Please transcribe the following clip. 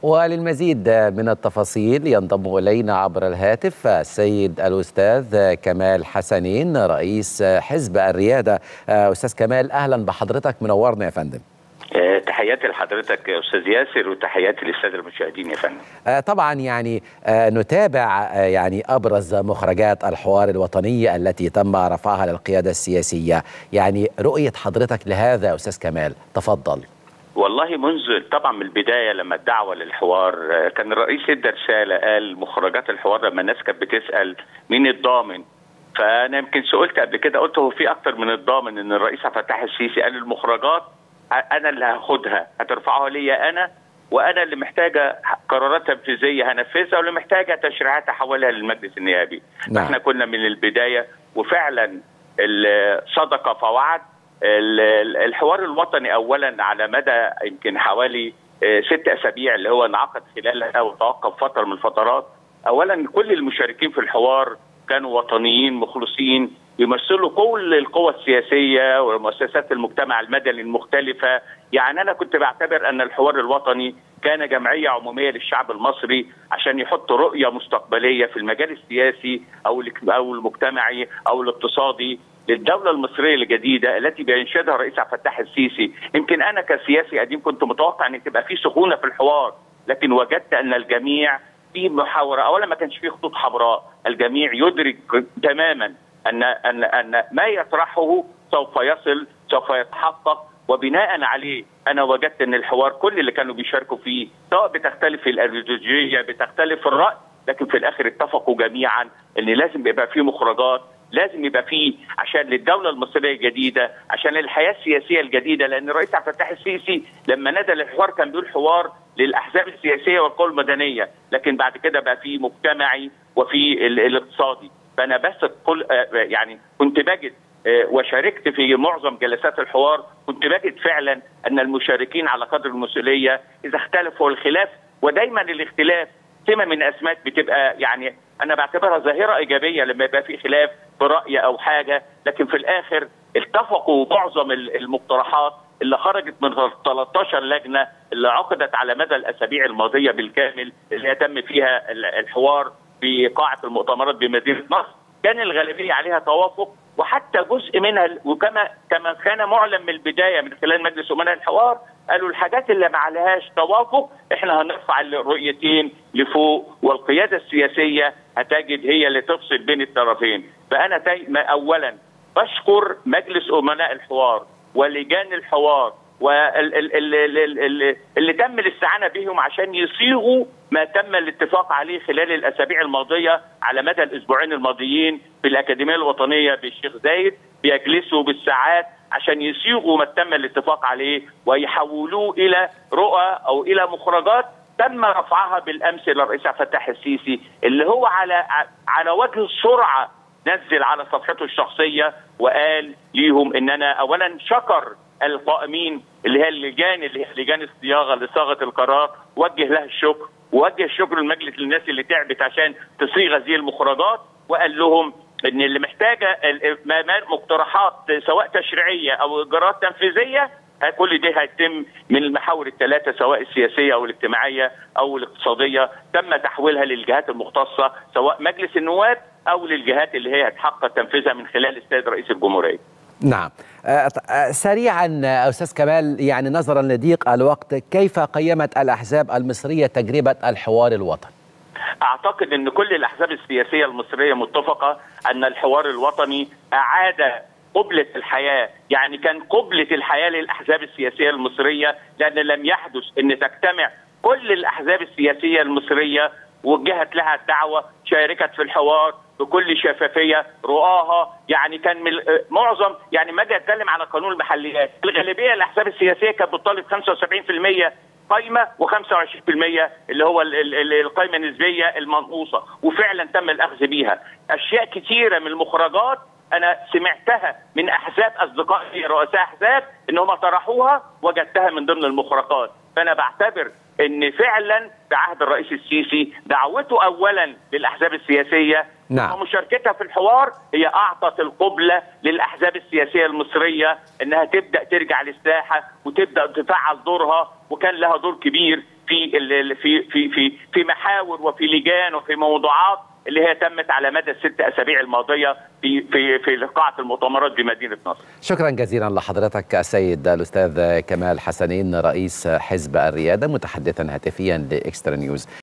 وللمزيد من التفاصيل ينضم الينا عبر الهاتف السيد الاستاذ كمال حسنين رئيس حزب الرياده استاذ كمال اهلا بحضرتك منورنا يا فندم تحياتي لحضرتك يا استاذ ياسر وتحياتي للساده المشاهدين يا فندم. طبعا يعني نتابع يعني ابرز مخرجات الحوار الوطني التي تم رفعها للقياده السياسيه، يعني رؤيه حضرتك لهذا استاذ كمال، تفضل. والله منذ طبعا من البدايه لما الدعوه للحوار كان الرئيس ادى رساله قال مخرجات الحوار لما الناس كانت بتسال مين الضامن فانا يمكن سئلت قبل كده قلت هو في اكتر من الضامن ان الرئيس عبد الفتاح السيسي قال المخرجات انا اللي هاخدها هترفعوها ليا انا وانا اللي محتاجه قرارات تنفيذيه هنفذها واللي محتاجه تشريعات احولها للمجلس النيابي نعم. احنا كنا من البدايه وفعلا صدق فوعد الحوار الوطني اولا على مدى يمكن حوالي ست اسابيع اللي هو انعقد خلالها وتوقف فتره من الفترات اولا كل المشاركين في الحوار كانوا وطنيين مخلصين يمثلوا كل القوى السياسيه ومؤسسات المجتمع المدني المختلفه يعني انا كنت بعتبر ان الحوار الوطني كان جمعيه عموميه للشعب المصري عشان يحط رؤيه مستقبليه في المجال السياسي او او المجتمعي او الاقتصادي للدوله المصريه الجديده التي بينشدها الرئيس عبد الفتاح السيسي يمكن انا كسياسي قديم كنت متوقع ان تبقى في سخونه في الحوار لكن وجدت ان الجميع في محاوره اولا ما كانش في خطوط حمراء الجميع يدرك تماما ان ان ان ما يطرحه سوف يصل سوف يتحقق وبناء عليه انا وجدت ان الحوار كل اللي كانوا بيشاركوا فيه سواء بتختلف الايديولوجيه بتختلف الراي لكن في الاخر اتفقوا جميعا ان لازم يبقى في مخرجات لازم يبقى فيه عشان للدوله المصريه الجديده عشان الحياه السياسيه الجديده لان الرئيس عبد الفتاح السيسي لما نادى للحوار كان بيقول حوار للاحزاب السياسيه والقوى المدنيه لكن بعد كده بقى في مجتمعي وفي الاقتصادي فانا بس كل يعني كنت بجد وشاركت في معظم جلسات الحوار كنت بجد فعلا ان المشاركين على قدر المسؤوليه اذا اختلفوا الخلاف ودايما الاختلاف سمه من اسمات بتبقى يعني انا بعتبرها ظاهره ايجابيه لما يبقى في خلاف في راي او حاجه لكن في الاخر اتفقوا معظم المقترحات اللي خرجت من 13 لجنه اللي عقدت على مدى الاسابيع الماضيه بالكامل اللي تم فيها الحوار في قاعه المؤتمرات بمدينه نصر كان الغالبيه عليها توافق وحتى جزء منها وكما كما كان معلن من البدايه من خلال مجلس امناء الحوار قالوا الحاجات اللي ما عليهاش توافق احنا هنرفع الرؤيتين لفوق والقياده السياسيه هتجد هي اللي تفصل بين الطرفين فانا اولا بشكر مجلس امناء الحوار ولجان الحوار واللي اللي تم الاستعانه بهم عشان يصيغوا ما تم الاتفاق عليه خلال الاسابيع الماضيه على مدى الاسبوعين الماضيين في الاكاديميه الوطنيه بالشيخ زايد بيجلسوا بالساعات عشان يصيغوا ما تم الاتفاق عليه ويحولوه الى رؤى او الى مخرجات تم رفعها بالامس الى الرئيس عبد الفتاح السيسي اللي هو على على وجه السرعه نزل على صفحته الشخصيه وقال ليهم ان انا اولا شكر القائمين اللي هي اللجان اللي هي لجان الصياغه لصياغه القرار وجه لها الشكر ووجه الشكر للمجلس للناس اللي تعبت عشان تصيغ هذه المخرجات وقال لهم ان اللي محتاجه مقترحات سواء تشريعيه او اجراءات تنفيذيه كل دي هيتم من المحاور الثلاثه سواء السياسيه او الاجتماعيه او الاقتصاديه تم تحويلها للجهات المختصه سواء مجلس النواب او للجهات اللي هي هتحقق تنفيذها من خلال السيد رئيس الجمهوريه. نعم سريعا استاذ كمال يعني نظرا لضيق الوقت كيف قيمت الاحزاب المصريه تجربه الحوار الوطني؟ اعتقد ان كل الاحزاب السياسيه المصريه متفقه ان الحوار الوطني اعاد قبلة الحياة يعني كان قبلة الحياة للأحزاب السياسية المصرية لأن لم يحدث أن تجتمع كل الأحزاب السياسية المصرية وجهت لها الدعوة شاركت في الحوار بكل شفافية رؤاها يعني كان من معظم يعني ما اجي اتكلم على قانون المحليات الغالبيه الاحزاب السياسيه كانت بتطالب 75% قايمه و25% اللي هو القايمه النسبيه المنقوصه وفعلا تم الاخذ بيها اشياء كثيره من المخرجات انا سمعتها من احزاب اصدقائي رؤساء احزاب ان هم طرحوها وجدتها من ضمن المخرجات فانا بعتبر ان فعلا في عهد الرئيس السيسي دعوته اولا للاحزاب السياسيه نعم. ومشاركتها في الحوار هي اعطت القبله للاحزاب السياسيه المصريه انها تبدا ترجع للساحه وتبدا تفعل دورها وكان لها دور كبير في في في في في محاور وفي لجان وفي موضوعات اللي هي تمت على مدى الست اسابيع الماضيه في في في قاعه المؤتمرات بمدينه نصر. شكرا جزيلا لحضرتك السيد الاستاذ كمال حسنين رئيس حزب الرياده متحدثا هاتفيا لاكسترا نيوز.